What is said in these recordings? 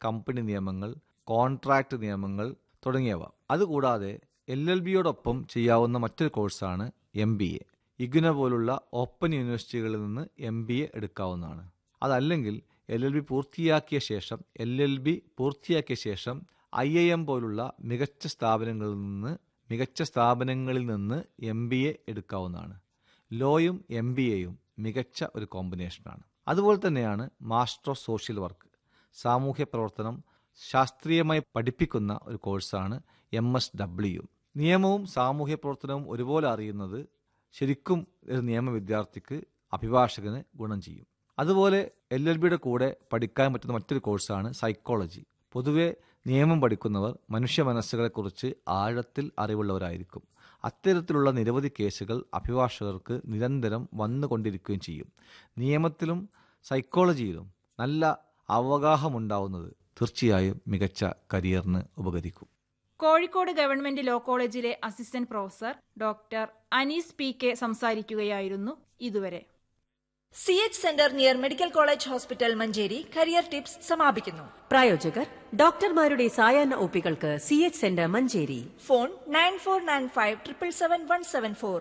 company നിയമങ്ങൾ contract നിയമങ്ങൾ തുടങ്ങിയവ അതുകൂടാതെ എൽ എൽ ബിയോടൊപ്പം ചെയ്യാവുന്ന മറ്റൊരു കോഴ്സാണ് എം ബി എ ഇഗ്ന പോലുള്ള ഓപ്പൺ യൂണിവേഴ്സിറ്റികളിൽ നിന്ന് എം ബി എ എടുക്കാവുന്നതാണ് അതല്ലെങ്കിൽ എൽ എൽ ബി പൂർത്തിയാക്കിയ ശേഷം എൽ എൽ ബി പൂർത്തിയാക്കിയ ശേഷം ഐ ഐ എം പോലുള്ള മികച്ച സ്ഥാപനങ്ങളിൽ നിന്ന് മികച്ച സ്ഥാപനങ്ങളിൽ നിന്ന് എം ബി എ എടുക്കാവുന്നതാണ് ലോയും എം ബി എയും മികച്ച ഒരു കോമ്പിനേഷനാണ് അതുപോലെ തന്നെയാണ് മാസ്റ്റർ ഓഫ് സോഷ്യൽ വർക്ക് സാമൂഹ്യ പ്രവർത്തനം ശാസ്ത്രീയമായി പഠിപ്പിക്കുന്ന ഒരു കോഴ്സാണ് എം എസ് ഡബ്ല്യു നിയമവും സാമൂഹ്യ പ്രവർത്തനവും ഒരുപോലെ അറിയുന്നത് ശരിക്കും ഒരു നിയമ വിദ്യാർത്ഥിക്ക് അഭിഭാഷകന് ഗുണം ചെയ്യും അതുപോലെ എൽ എൽ ബിയുടെ കൂടെ പഠിക്കാൻ പറ്റുന്ന മറ്റൊരു കോഴ്സാണ് സൈക്കോളജി പൊതുവെ നിയമം പഠിക്കുന്നവർ മനുഷ്യ മനസ്സുകളെക്കുറിച്ച് ആഴത്തിൽ അറിവുള്ളവരായിരിക്കും അത്തരത്തിലുള്ള നിരവധി കേസുകൾ അഭിഭാഷകർക്ക് നിരന്തരം വന്നുകൊണ്ടിരിക്കുകയും ചെയ്യും നിയമത്തിലും സൈക്കോളജിയിലും നല്ല അവഗാഹമുണ്ടാവുന്നത് തീർച്ചയായും മികച്ച കരിയറിന് ഉപകരിക്കും കോഴിക്കോട് ഗവൺമെന്റ് ലോ കോളേജിലെ assistant professor doctor Anees P K സംസാരിക്കുകയായിരുന്നു ഇതുവരെ C H centre near medical college hospital Manjeri career tips സമാപിക്കുന്നു പ്രായോജകർ ഡോക്ടർമാരുടെ സായാഹ്ന ഒപ്പികൾക്ക് C H centre Manjeri phone nine four nine five triple seven one seven four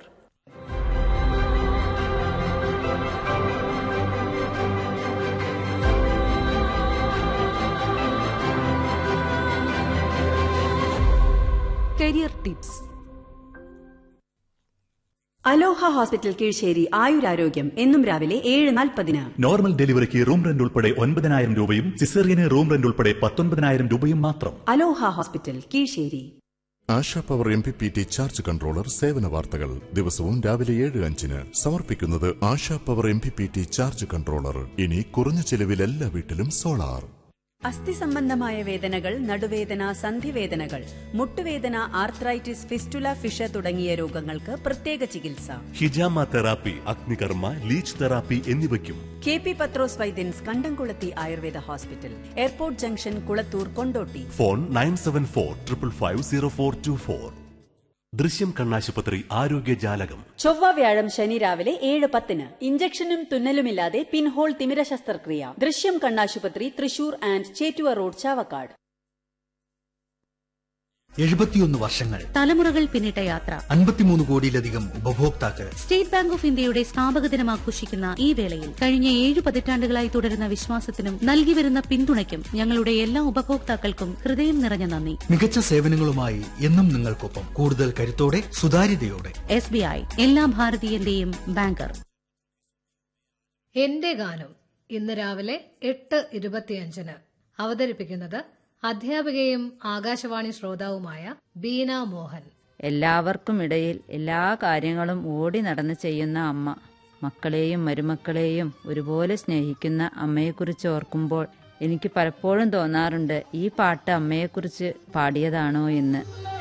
career tips Aloha hospital Keezhissery ആയുരാരോഗ്യം എന്നും രാവിലെ ഏഴ് നാൽപ്പതിന് നോർമൽ ഡെലിവറിക്ക് റൂം റെന്റ് ഉൾപ്പെടെ ഒൻപതിനായിരം രൂപയും സിസേറിയന് റൂം റെന്റ് ഉൾപ്പെടെ പത്തൊൻപതിനായിരം രൂപയും മാത്രം Aloha hospital Keezhissery Asha power M P P T charge controller സേവന വാർത്തകൾ ദിവസവും രാവിലെ ഏഴ് അഞ്ചിന് സമർപ്പിക്കുന്നത് Asha power M P P T charge controller ഇനി കുറഞ്ഞ ചെലവിൽ എല്ലാ വീട്ടിലും സോളാർ അസ്ഥി സംബന്ധമായ വേദനകൾ നടുവേദന സന്ധിവേദനകൾ മുട്ടുവേദന ആർത്രൈറ്റിസ് ഫിസ്റ്റുല ഫിഷ തുടങ്ങിയ രോഗങ്ങൾക്ക് പ്രത്യേക ചികിത്സ ഹിജാമ തെറാപ്പി അഗ്നികർമ്മ ലീച്ച് തെറാപ്പി എന്നിവയ്ക്കും K P Pathros Vaidyans Kandamkulathy Ayurveda hospital airport junction Kulathur Kondotty phone nine seven four triple five zero four two four Drishyam കണ്ണാശുപത്രി ആരോഗ്യ ജാലകം ചൊവ്വ വ്യാഴം ശനി രാവിലെ ഏഴ് പത്തിന് ഇഞ്ചക്ഷനും തുന്നലുമില്ലാതെ പിൻഹോൾ തിമിര ശസ്ത്രക്രിയ ദൃശ്യം കണ്ണാശുപത്രി തൃശൂർ ആൻഡ് ചേറ്റുവ റോഡ് ചാവക്കാട് എഴുപത്തിയൊന്ന് വർഷങ്ങൾ തലമുറകൾ പിന്നിട്ട യാത്ര അൻപത്തിമൂന്ന് കോടിയിലധികം ഉപഭോക്താക്കൾ സ്റ്റേറ്റ് ബാങ്ക് ഓഫ് ഇന്ത്യയുടെ സ്ഥാപക ദിനം ആഘോഷിക്കുന്ന ഈ വേളയിൽ കഴിഞ്ഞ ഏഴ് പതിറ്റാണ്ടുകളായി തുടരുന്ന വിശ്വാസത്തിനും നൽകി വരുന്ന പിന്തുണയ്ക്കും ഞങ്ങളുടെ എല്ലാ ഉപഭോക്താക്കൾക്കും ഹൃദയം നിറഞ്ഞ നന്ദി മികച്ച സേവനങ്ങളുമായി എന്നും നിങ്ങൾക്കൊപ്പം കൂടുതൽ കരുത്തോടെ സുതാര്യതയോടെ എസ് ബി ഐ എല്ലാ ഭാരതീയന്റെയും ബാങ്കർ എന്റെ ഗാനം ഇന്ന് രാവിലെ എട്ട് ഇരുപത്തിയഞ്ചിന് അവതരിപ്പിക്കുന്നത് അധ്യാപികയും ആകാശവാണി ശ്രോതാവുമായ ബീന മോഹൻ എല്ലാവർക്കും ഇടയിൽ എല്ലാ കാര്യങ്ങളും ഓടി നടന്ന് ചെയ്യുന്ന അമ്മ മക്കളെയും മരുമക്കളെയും ഒരുപോലെ സ്നേഹിക്കുന്ന അമ്മയെക്കുറിച്ച് ഓർക്കുമ്പോൾ എനിക്ക് പലപ്പോഴും തോന്നാറുണ്ട് ഈ പാട്ട് അമ്മയെക്കുറിച്ച് പാടിയതാണോ എന്ന്